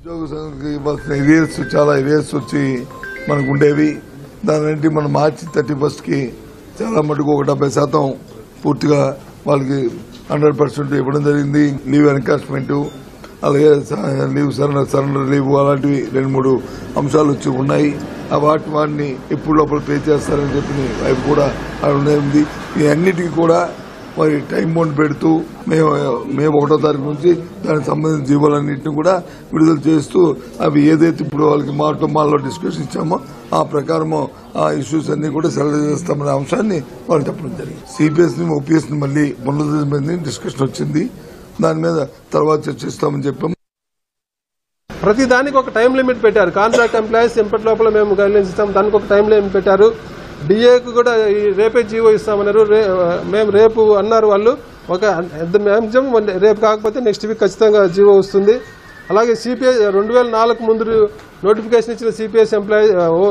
ఉద్యోగ సంఘానికి ఇవ్వాల్సిన ఏరియాస్ చాలా ఏరియాస్ వచ్చి మనకు ఉండేవి దాని మనం మార్చి థర్టీ ఫస్ట్ కి చాలా మటుకు ఒక డెబ్బై శాతం పూర్తిగా వాళ్ళకి హండ్రెడ్ పర్సెంట్ ఇవ్వడం జరిగింది లీవ్ ఎన్కాష్మెంట్ అలాగే స- లీవ్ సరెండర్ సరెండర్ లీవ్ అలాంటివి రెండు మూడు అంశాలు వచ్చి ఉన్నాయి ఆ వాటి వాటిని ఎప్పుడు లోపల పే చేస్తారని చెప్పి అవి కూడా అడగడం ఉంది ఈ అన్నిటికీ కూడా మరి టైం బౌండ్ పెడుతూ మేము మేము ఒకటో తారీఖు నుంచి దానికి సంబంధించిన జీవోలన్నింటినీ కూడా విడుదల చేస్తూ అవి ఏదైతే ఇప్పుడు వాళ్ళకి మాటో మాల్లో డిస్కషన్ ఇచ్చామో ఆ ప్రకారము ఆ ఇష్యూస్ అన్ని కూడా సెలవు చేస్తామనే అంశాన్ని వాళ్ళు చెప్పడం జరిగింది సిపిఎస్ ని ఓపీఎస్ ని మళ్ళీ పునరుద్ధరించమని డిస్కషన్ వచ్చింది దాని మీద తర్వాత చర్చిస్తామని చెప్పాము ప్రతి దానికి ఒక టైం లిమిట్ పెట్టారు కాంట్రాక్ట్ ఎంప్లాయీస్ ఎప్పటి లోపల మేము గైడ్లైన్స్ ఇస్తాం దానికి ఒక టైం లిమిట్ పెట్టారు డిఏకు కూడా ఈ రేపే జీవో ఇస్తామన్నారు రే- మేము రేపు అన్నారు వాళ్ళు ఒక మ్యాక్సిమం రేపు కాకపోతే నెక్స్ట్ వీక్ ఖచ్చితంగా జీవో వస్తుంది అలాగే సిపిఐ రెండు వేల నాలుగు ముందు నోటిఫికేషన్ ఇచ్చిన సిపిఎస్ ఎంప్లాయీ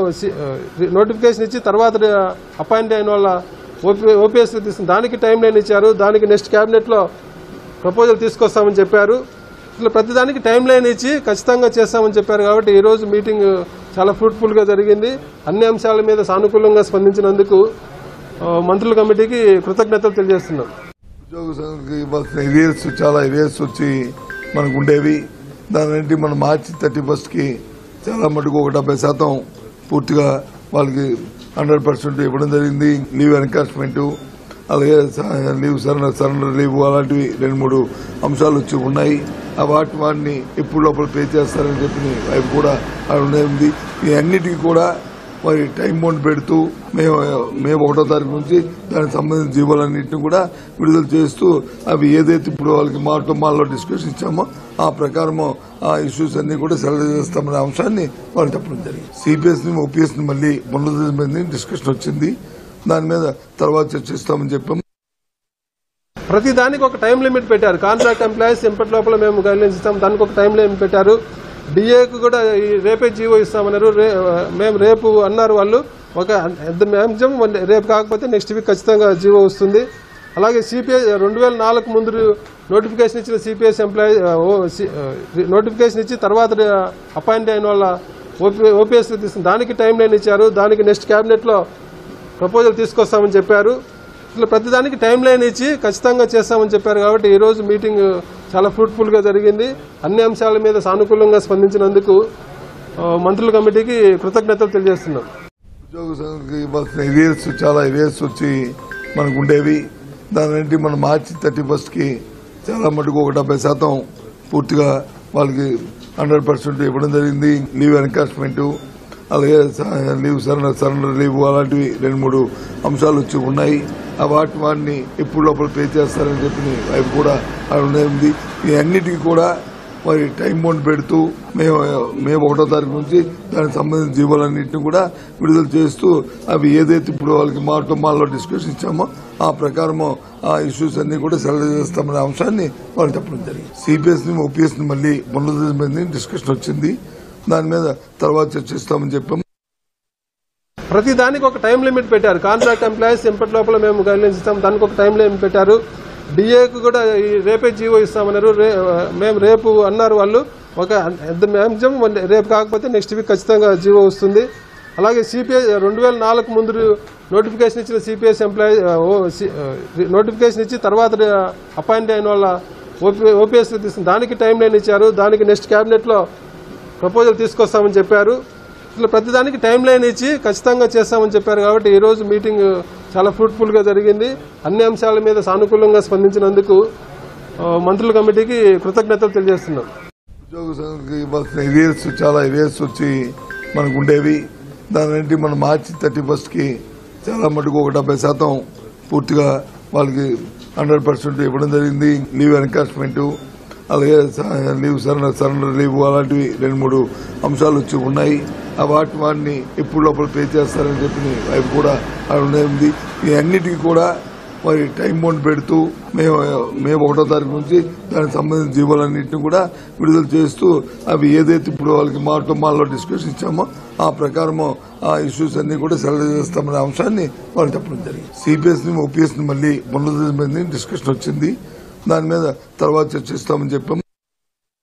నోటిఫికేషన్ ఇచ్చి తర్వాత అపాయింట్ అయిన వాళ్ళ ఓపీ ఓపీఎస్ తీసుకుని దానికి టైం లైన్ ఇచ్చారు దానికి నెక్స్ట్ క్యాబినెట్లో ప్రపోజల్ తీసుకొస్తామని చెప్పారు ఇట్లా ప్రతిదానికి టైం లైన్ ఇచ్చి ఖచ్చితంగా చేస్తామని చెప్పారు కాబట్టి ఈ రోజు మీటింగ్ చాలా ఫ్రూట్ఫుల్ గా జరిగింది అన్ని అంశాల మీద సానుకూలంగా స్పందించినందుకు ఆ, మంత్రుల కమిటీకి కృతజ్ఞతలు తెలియజేస్తున్నాం ఉద్యోగ సంఘానికి ఇవ్వాల్సిన ఏరియాస్ చాలా ఏరియాస్ వచ్చి మనకు ఉండేవి దాని మనం మార్చి థర్టీ ఫస్ట్ కి చాలా మటుకు ఒక డెబ్బై శాతం పూర్తిగా వాళ్ళకి హండ్రెడ్ పర్సెంట్ ఇవ్వడం జరిగింది లీవ్ ఎన్కాష్మెంట్ అలాగే స- లీవ్ సరెండర్ సరెండర్ లీవ్ అలాంటివి రెండు మూడు అంశాలు వచ్చి ఉన్నాయి ఆ వాటి వాటిని ఎప్పుడు లోపల పే చేస్తారని చెప్పి అవి కూడా అడగడం ఉంది ఈ అన్నిటికీ కూడా మరి టైం బౌండ్ పెడుతూ మేము మేము ఒకటో తారీఖు నుంచి దానికి సంబంధించిన జీవోలన్నింటినీ కూడా విడుదల చేస్తూ అవి ఏదైతే ఇప్పుడు వాళ్ళకి మాటో మాల్లో డిస్కషన్ ఇచ్చామో ఆ ప్రకారము ఆ ఇష్యూస్ అన్ని కూడా సెలవు చేస్తామనే అంశాన్ని వాళ్ళు చెప్పడం జరిగింది సిపిఎస్ ని ఓపీఎస్ ని మళ్ళీ పునరుద్ధరించమని డిస్కషన్ వచ్చింది దాని మీద తర్వాత చర్చిస్తామని చెప్పాము ప్రతి దానికి ఒక టైం లిమిట్ పెట్టారు కాంట్రాక్ట్ ఎంప్లాయీస్ ఎప్పటి లోపల మేము గైడ్లైన్స్ ఇస్తాం దానికి ఒక టైం లిమిట్ పెట్టారు డిఏకు కూడా ఈ రేపే జీవో ఇస్తామన్నారు రే- మేము రేపు అన్నారు వాళ్ళు ఒక మ్యాక్సిమం రేపు కాకపోతే నెక్స్ట్ వీక్ ఖచ్చితంగా జీవో వస్తుంది అలాగే సిపిఐ రెండు వేల నాలుగు ముందు నోటిఫికేషన్ ఇచ్చిన సిపిఎస్ ఎంప్లాయీ నోటిఫికేషన్ ఇచ్చి తర్వాత అపాయింట్ అయిన వాళ్ళ ఓపీ ఓపీఎస్ తీసుకుని దానికి టైం లైన్ ఇచ్చారు దానికి నెక్స్ట్ క్యాబినెట్లో ప్రపోజల్ తీసుకొస్తామని చెప్పారు ఇట్లా ప్రతిదానికి టైం లైన్ ఇచ్చి ఖచ్చితంగా చేస్తామని చెప్పారు కాబట్టి ఈ రోజు మీటింగ్ చాలా ఫ్రూట్ఫుల్ గా జరిగింది అన్ని అంశాల మీద సానుకూలంగా స్పందించినందుకు ఆ, మంత్రుల కమిటీకి కృతజ్ఞతలు తెలియజేస్తున్నాం ఉద్యోగ సంఘానికి ఇవ్వాల్సిన ఏరియాస్ చాలా ఏరియాస్ వచ్చి మనకు ఉండేవి దాని మనం మార్చి థర్టీ ఫస్ట్ కి చాలా మటుకు ఒక డెబ్బై శాతం పూర్తిగా వాళ్ళకి హండ్రెడ్ పర్సెంట్ ఇవ్వడం జరిగింది లీవ్ ఎన్కాష్మెంట్ అలాగే స- లీవ్ సరెండర్ సరెండర్ లీవ్ అలాంటివి రెండు మూడు అంశాలు వచ్చి ఉన్నాయి ఆ వాటి వాటిని ఎప్పుడు లోపల పే చేస్తారని చెప్పి అవి కూడా అడగడం ఉంది ఈ అన్నిటికీ కూడా మరి టైం బౌండ్ పెడుతూ మేము మేము ఒకటో తారీఖు నుంచి దానికి సంబంధించిన జీవోలన్నింటినీ కూడా విడుదల చేస్తూ అవి ఏదైతే ఇప్పుడు వాళ్ళకి మాటో మాల్లో డిస్కషన్ ఇచ్చామో ఆ ప్రకారము ఆ ఇష్యూస్ అన్ని కూడా సెలవు చేస్తామనే అంశాన్ని వాళ్ళు చెప్పడం జరిగింది సిపిఎస్ ని ఓపీఎస్ ని మళ్ళీ పునరుద్ధరించమని డిస్కషన్ వచ్చింది దాని మీద తర్వాత చర్చిస్తామని చెప్పాము ప్రతి దానికి ఒక టైం లిమిట్ పెట్టారు కాంట్రాక్ట్ ఎంప్లాయీస్ ఎప్పటి లోపల మేము గైడ్లైన్స్ ఇస్తాం దానికి ఒక టైం లిమిట్ పెట్టారు డిఏకు కూడా ఈ రేపే జీవో ఇస్తామన్నారు రే- మేము రేపు అన్నారు వాళ్ళు ఒక మ్యాక్సిమం రేపు కాకపోతే నెక్స్ట్ వీక్ ఖచ్చితంగా జీవో వస్తుంది అలాగే సిపిఐ రెండు వేల నాలుగు ముందు నోటిఫికేషన్ ఇచ్చిన సిపిఎస్ ఎంప్లాయీ నోటిఫికేషన్ ఇచ్చి తర్వాత అపాయింట్ అయిన వాళ్ళ ఓపీ ఓపీఎస్ తీసుకుని దానికి టైం లైన్ ఇచ్చారు దానికి నెక్స్ట్ క్యాబినెట్లో ప్రపోజల్ తీసుకొస్తామని చెప్పారు ఇట్లా ప్రతిదానికి టైం లైన్ ఇచ్చి ఖచ్చితంగా చేస్తామని చెప్పారు కాబట్టి ఈ రోజు మీటింగ్ చాలా ఫ్రూట్ఫుల్ గా జరిగింది అన్ని అంశాల మీద సానుకూలంగా స్పందించినందుకు ఆ, మంత్రుల కమిటీకి కృతజ్ఞతలు తెలియజేస్తున్నాం ఉద్యోగ సంఘానికి ఇవ్వాల్సిన ఏరియాస్ చాలా ఏరియాస్ వచ్చి మనకు ఉండేవి దాని మనం మార్చి థర్టీ ఫస్ట్ కి చాలా మటుకు ఒక డెబ్బై శాతం పూర్తిగా వాళ్ళకి హండ్రెడ్ పర్సెంట్ ఇవ్వడం జరిగింది లీవ్ ఎన్కాష్మెంట్ అలాగే స- లీవ్ సరెండర్ సరెండర్ లీవ్ అలాంటివి రెండు మూడు అంశాలు వచ్చి ఉన్నాయి ఆ వాటి వాటిని ఎప్పుడు లోపల పే చేస్తారని చెప్పి అవి కూడా అడగడం ఉంది ఈ అన్నిటికీ కూడా మరి టైం బౌండ్ పెడుతూ మేము మేము ఒకటో తారీఖు నుంచి దానికి సంబంధించిన జీవోలన్నింటినీ కూడా విడుదల చేస్తూ అవి ఏదైతే ఇప్పుడు వాళ్ళకి మాటో మాల్లో డిస్కషన్ ఇచ్చామో ఆ ప్రకారము ఆ ఇష్యూస్ అన్ని కూడా సెలవు చేస్తామనే అంశాన్ని వాళ్ళు చెప్పడం జరిగింది సిపిఎస్ ని ఓపీఎస్ ని మళ్ళీ పునరుద్ధరించమని డిస్కషన్ వచ్చింది దాని మీద తర్వాత చర్చిస్తామని చెప్పాము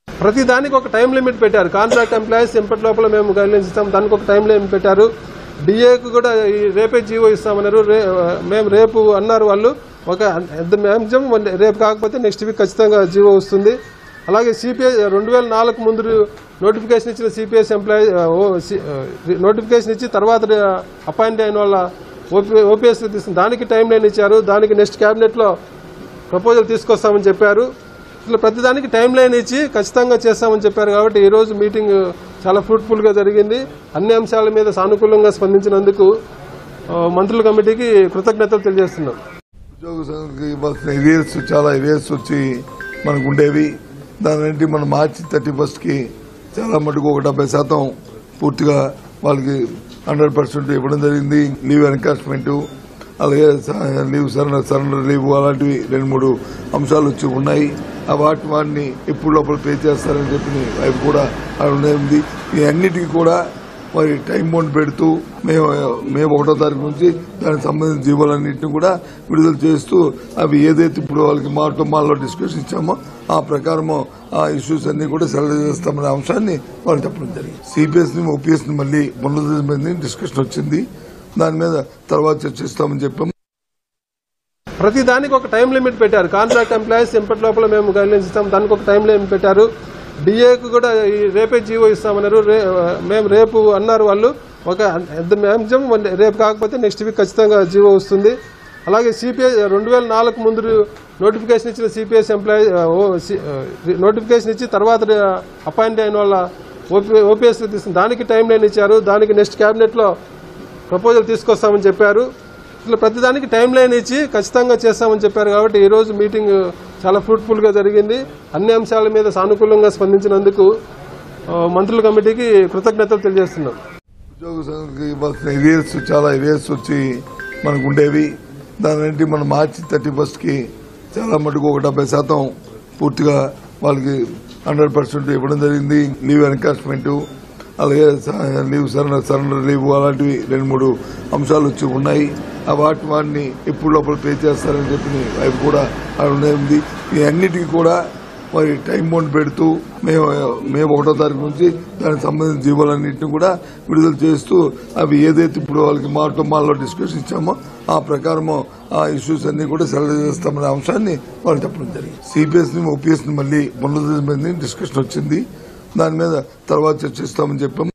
ప్రతి దానికి ఒక టైం లిమిట్ పెట్టారు కాంట్రాక్ట్ ఎంప్లాయీస్ ఎప్పటి లోపల మేము గైడ్లైన్స్ ఇస్తాం దానికి ఒక టైం లిమిట్ పెట్టారు డిఏకు కూడా ఈ రేపే జీవో ఇస్తామన్నారు రే మేము రేపు అన్నారు వాళ్ళు ఒక మ్యాక్సిమం రేపు కాకపోతే నెక్స్ట్ వీక్ ఖచ్చితంగా జీవో వస్తుంది అలాగే సిపిఐ రెండు వేల నాలుగు ముందు నోటిఫికేషన్ ఇచ్చిన సిపిఎస్ ఎంప్లాయీ నోటిఫికేషన్ ఇచ్చి తర్వాత అపాయింట్ అయిన వాళ్ళ ఓపీ ఓపీఎస్ తీసుకుని దానికి టైం లైన్ ఇచ్చారు దానికి నెక్స్ట్ క్యాబినెట్లో ప్రపోజల్ తీసుకొస్తామని చెప్పారు ఇట్లా ప్రతిదానికి టైం లైన్ ఇచ్చి ఖచ్చితంగా చేస్తామని చెప్పారు కాబట్టి ఈ రోజు మీటింగ్ చాలా ఫ్రూట్ఫుల్ గా జరిగింది అన్ని అంశాల మీద సానుకూలంగా స్పందించినందుకు ఆ, మంత్రుల కమిటీకి కృతజ్ఞతలు తెలియజేస్తున్నాం ఉద్యోగ సంఘానికి ఇవ్వాల్సిన ఏరియాస్ చాలా ఏరియాస్ వచ్చి మనకు ఉండేవి దాని మనం మార్చి థర్టీ ఫస్ట్కి చాలా మటుకు ఒక డెబ్బై శాతం పూర్తిగా వాళ్ళకి హండ్రెడ్ పర్సెంట్ ఇవ్వడం జరిగింది లీవ్ ఎన్కాష్మెంట్ అలాగే స- లీవ్ సరెండర్ సరెండర్ లీవ్ అలాంటివి రెండు మూడు అంశాలు వచ్చి ఉన్నాయి ఆ వాటి వాటిని ఎప్పుడు లోపల పే చేస్తారని చెప్పి అవి కూడా అక్కడ ఉంది ఈ అన్నిటికీ కూడా మరి టైం బౌండ్ పెడుతూ మేము మేము ఒకటో తారీఖు నుంచి దానికి సంబంధించిన జీవోలన్నింటినీ కూడా విడుదల చేస్తూ అవి ఏదైతే ఇప్పుడు వాళ్ళకి మాటో మాల్లో డిస్కషన్ ఇచ్చామో ఆ ప్రకారము ఆ ఇష్యూస్ అన్ని కూడా సెలవు చేస్తామనే అంశాన్ని వాళ్ళు చెప్పడం జరిగింది సిపిఎస్ ని ఓపీఎస్ ని మళ్ళీ పునరుద్ధరించమని డిస్కషన్ వచ్చింది దాని మీద తర్వాత చర్చిస్తామని చెప్పాము ప్రతి దానికి ఒక టైం లిమిట్ పెట్టారు కాంట్రాక్ట్ ఎంప్లాయీస్ ఎప్పటి లోపల మేము గైడ్లైన్స్ ఇస్తాం దానికి ఒక టైం లిమిట్ పెట్టారు డిఏకు కూడా ఈ రేపే జీవో ఇస్తామన్నారు రే మేము రేపు అన్నారు వాళ్ళు ఒక మ్యాక్సిమం రేపు కాకపోతే నెక్స్ట్ వీక్ ఖచ్చితంగా జీవో వస్తుంది అలాగే సిపిఐ రెండు వేల నాలుగు ముందు నోటిఫికేషన్ ఇచ్చిన సిపిఎస్ ఎంప్లాయీ నోటిఫికేషన్ ఇచ్చి తర్వాత అపాయింట్ అయిన వాళ్ళ ఓపీ ఓపీఎస్ తీసుకుని దానికి టైం లైన్ ఇచ్చారు దానికి నెక్స్ట్ క్యాబినెట్లో ప్రపోజల్ తీసుకొస్తామని చెప్పారు ఇట్లా ప్రతిదానికి టైం లైన్ ఇచ్చి ఖచ్చితంగా చేస్తామని చెప్పారు కాబట్టి ఈ రోజు మీటింగ్ చాలా ఫ్రూట్ఫుల్ గా జరిగింది అన్ని అంశాల మీద సానుకూలంగా స్పందించినందుకు ఆ, మంత్రుల కమిటీకి కృతజ్ఞతలు తెలియజేస్తున్నాం ఉద్యోగ సంఘానికి ఇవ్వాల్సిన ఏరియాస్ చాలా ఏరియాస్ వచ్చి మనకు ఉండేవి దాని మనం మార్చి థర్టీ ఫస్ట్కి చాలా మటుకు ఒక డెబ్బై శాతం పూర్తిగా వాళ్ళకి హండ్రెడ్ పర్సెంట్ ఇవ్వడం జరిగింది లీవ్ ఎన్కాష్మెంట్ అలాగే స- లీవ్ సరెండర్ సరెండర్ లీవ్ అలాంటివి రెండు మూడు అంశాలు వచ్చి ఉన్నాయి ఆ వాటి వాటిని ఎప్పుడు లోపల పే చేస్తారని చెప్పి అవి కూడా అక్కడ ఉంది ఈ అన్నిటికీ కూడా మరి టైం బౌండ్ పెడుతూ మేము మేము ఒకటో తారీఖు నుంచి దానికి సంబంధించిన జీవోలన్నింటినీ కూడా విడుదల చేస్తూ అవి ఏదైతే ఇప్పుడు వాళ్ళకి మాటో మాల్లో డిస్కషన్ ఇచ్చామో ఆ ప్రకారము ఆ ఇష్యూస్ అన్ని కూడా సెలవు చేస్తామనే అంశాన్ని వాళ్ళు చెప్పడం జరిగింది సిపిఎస్ ని ఓపీఎస్ ని మళ్ళీ పునరుద్ధరించమని డిస్కషన్ వచ్చింది దాని మీద తర్వాత చర్చిస్తామని చెప్పాము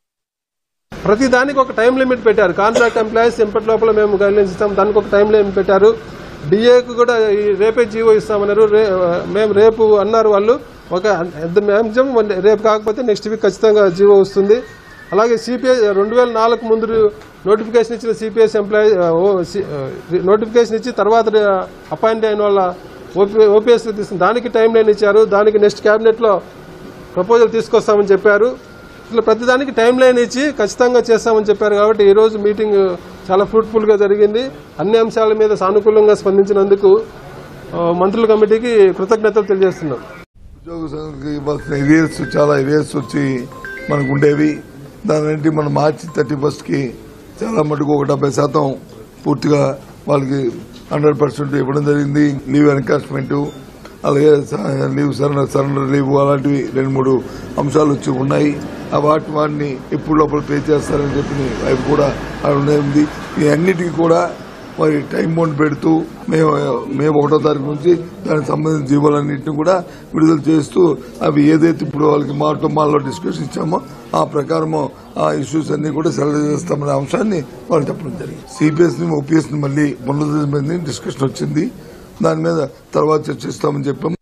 ప్రతి దానికి ఒక టైం లిమిట్ పెట్టారు కాంట్రాక్ట్ ఎంప్లాయీస్ ఎప్పటి లోపల మేము గైడ్లైన్స్ ఇస్తాం దానికి ఒక టైం లిమిట్ పెట్టారు డిఏకు కూడా ఈ రేపే జీవో ఇస్తామన్నారు రే మేము రేపు అన్నారు వాళ్ళు ఒక మ్యాక్సిమం రేపు కాకపోతే నెక్స్ట్ వీక్ ఖచ్చితంగా జీవో వస్తుంది అలాగే సిపిఐ రెండు వేల నాలుగు ముందు నోటిఫికేషన్ ఇచ్చిన సిపిఎస్ ఎంప్లాయీ నోటిఫికేషన్ ఇచ్చి తర్వాత అపాయింట్ అయిన వాళ్ళ ఓపీ ఓపీఎస్ తీసుకుని దానికి టైం లైన్ ఇచ్చారు దానికి నెక్స్ట్ క్యాబినెట్లో ప్రపోజల్ తీసుకొస్తామని చెప్పారు ఇట్లా ప్రతిదానికి టైం లైన్ ఇచ్చి ఖచ్చితంగా చేస్తామని చెప్పారు కాబట్టి ఈ రోజు మీటింగ్ చాలా ఫ్రూట్ఫుల్ గా జరిగింది అన్ని అంశాల మీద సానుకూలంగా స్పందించినందుకు ఆ, మంత్రుల కమిటీకి కృతజ్ఞతలు తెలియజేస్తున్నాం ఉద్యోగ సంఘానికి ఇవ్వాల్సిన ఏరియాస్ చాలా ఏరియాస్ వచ్చి మనకు ఉండేవి దాని మనం మార్చి థర్టీ ఫస్ట్కి చాలా మటుకు ఒక డెబ్బై శాతం పూర్తిగా వాళ్ళకి హండ్రెడ్ పర్సెంట్ ఇవ్వడం జరిగింది లీవ్ ఎన్కాష్మెంట్ అలాగే స- లీవ్ సరెండర్ సరెండర్ లీవ్ అలాంటివి రెండు మూడు అంశాలు వచ్చి ఉన్నాయి ఆ వాటి వాటిని ఎప్పుడు లోపల పే చేస్తారని చెప్పి అవి కూడా అక్కడ ఉంది ఈ అన్నిటికీ కూడా మరి టైం బౌండ్ పెడుతూ మేము మేము ఒకటో తారీఖు నుంచి దానికి సంబంధించిన జీవోలన్నింటినీ కూడా విడుదల చేస్తూ అవి ఏదైతే ఇప్పుడు వాళ్ళకి మాటో మాల్లో డిస్కషన్ ఇచ్చామో ఆ ప్రకారము ఆ ఇష్యూస్ అన్ని కూడా సెలవు చేస్తామనే అంశాన్ని వాళ్ళు చెప్పడం జరిగింది సిపిఎస్ ని ఓపీఎస్ ని మళ్ళీ పునరుద్ధరించమని డిస్కషన్ వచ్చింది దాని మీద తర్వాత చర్చిస్తామని చెప్పాము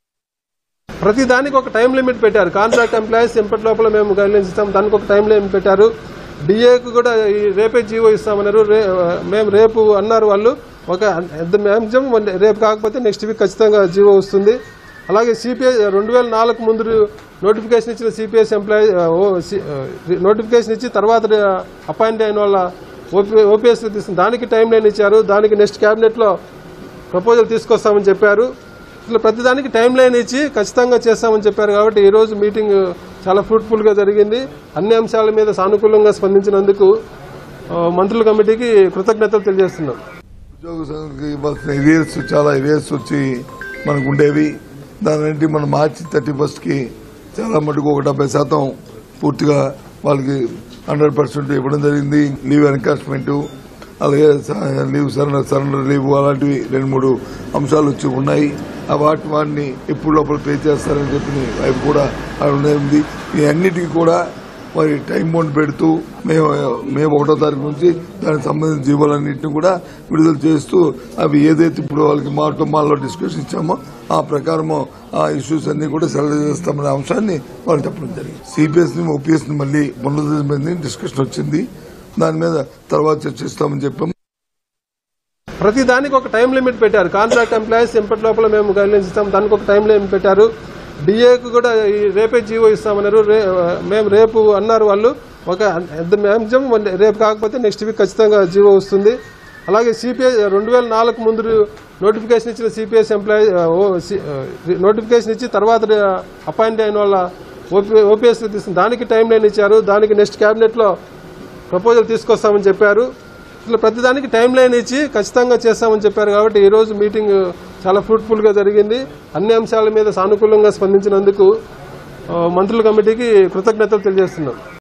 ప్రతి దానికి ఒక టైం లిమిట్ పెట్టారు కాంట్రాక్ట్ ఎంప్లాయీస్ ఎప్పటి లోపల మేము గైడ్లైన్స్ ఇస్తాం దానికి ఒక టైం లిమిట్ పెట్టారు డిఏకు కూడా ఈ రేపే జీవో ఇస్తామన్నారు రే మేము రేపు అన్నారు వాళ్ళు ఒక మ్యాక్సిమం రేపు కాకపోతే నెక్స్ట్ వీక్ ఖచ్చితంగా జీవో వస్తుంది అలాగే సిపిఐ రెండు వేల నాలుగు ముందు నోటిఫికేషన్ ఇచ్చిన సిపిఎస్ ఎంప్లాయీ నోటిఫికేషన్ ఇచ్చి తర్వాత అపాయింట్ అయిన వాళ్ళ ఓపీ ఓపీఎస్ తీసుకుని దానికి టైం లైన్ ఇచ్చారు దానికి నెక్స్ట్ క్యాబినెట్లో ప్రపోజల్ తీసుకొస్తామని చెప్పారు ఇట్లా ప్రతిదానికి టైం లైన్ ఇచ్చి ఖచ్చితంగా చేస్తామని చెప్పారు కాబట్టి ఈ రోజు మీటింగ్ చాలా ఫ్రూట్ఫుల్ గా జరిగింది అన్ని అంశాల మీద సానుకూలంగా స్పందించినందుకు ఆ, మంత్రుల కమిటీకి కృతజ్ఞతలు తెలియజేస్తున్నాం ఉద్యోగ సంఘానికి ఇవ్వాల్సిన ఏరియాస్ చాలా ఏరియాస్ వచ్చి మనకు ఉండేవి దాని మనం మార్చి థర్టీ ఫస్ట్కి చాలా మటుకు ఒక డెబ్బై శాతం పూర్తిగా వాళ్ళకి హండ్రెడ్ పర్సెంట్ ఇవ్వడం జరిగింది లీవ్ ఎన్కాష్మెంట్ అలాగే స- లీవ్ సరెండర్ సరెండర్ లీవ్ అలాంటివి రెండు మూడు అంశాలు వచ్చి ఉన్నాయి ఆ వాటి వాటిని ఎప్పుడు లోపల పే చేస్తారని చెప్పి వైపు కూడా ఉంది ఈ అన్నిటికీ కూడా మరి టైం బౌండ్ పెడుతూ మేము మేము ఒకటో తారీఖు నుంచి దానికి సంబంధించిన జీవోలన్నింటినీ కూడా విడుదల చేస్తూ అవి ఏదైతే ఇప్పుడు వాళ్ళకి మాతో మాల్లో డిస్కషన్ ఇచ్చామో ఆ ప్రకారము ఆ ఇష్యూస్ అన్ని కూడా సెలవు చేస్తామనే అంశాన్ని వాళ్ళు చెప్పడం జరిగింది సిపిఎస్ ని ఓపీఎస్ ని మళ్ళీ పునరుద్ధరించమని డిస్కషన్ వచ్చింది దాని మీద తర్వాత చర్చిస్తామని చెప్పాము ప్రతి దానికి ఒక టైం లిమిట్ పెట్టారు కాంట్రాక్ట్ ఎంప్లాయీస్ ఎప్పటి లోపల మేము గైడ్లైన్స్ ఇస్తాం దానికి ఒక టైం లిమిట్ పెట్టారు డిఏకు కూడా ఈ రేపే జీవో ఇస్తామన్నారు రే- మేము రేపు అన్నారు వాళ్ళు ఒక మ్యాక్సిమం రేపు కాకపోతే నెక్స్ట్ వీక్ ఖచ్చితంగా జీవో వస్తుంది అలాగే సిపిఐ రెండు వేల నాలుగు ముందు నోటిఫికేషన్ ఇచ్చిన సిపిఎస్ ఎంప్లాయీ నోటిఫికేషన్ ఇచ్చి తర్వాత అపాయింట్ అయిన వాళ్ళ ఓపీఎస్ తీసుకుని దానికి టైం లైన్ ఇచ్చారు దానికి నెక్స్ట్ క్యాబినెట్లో ప్రపోజల్ తీసుకొస్తామని చెప్పారు ఇట్లా ప్రతిదానికి టైం లైన్ ఇచ్చి ఖచ్చితంగా చేస్తామని చెప్పారు కాబట్టి ఈ రోజు మీటింగ్ చాలా ఫ్రూట్ఫుల్ గా జరిగింది అన్ని అంశాల మీద సానుకూలంగా స్పందించినందుకు ఆ, మంత్రుల కమిటీకి కృతజ్ఞతలు తెలియజేస్తున్నాం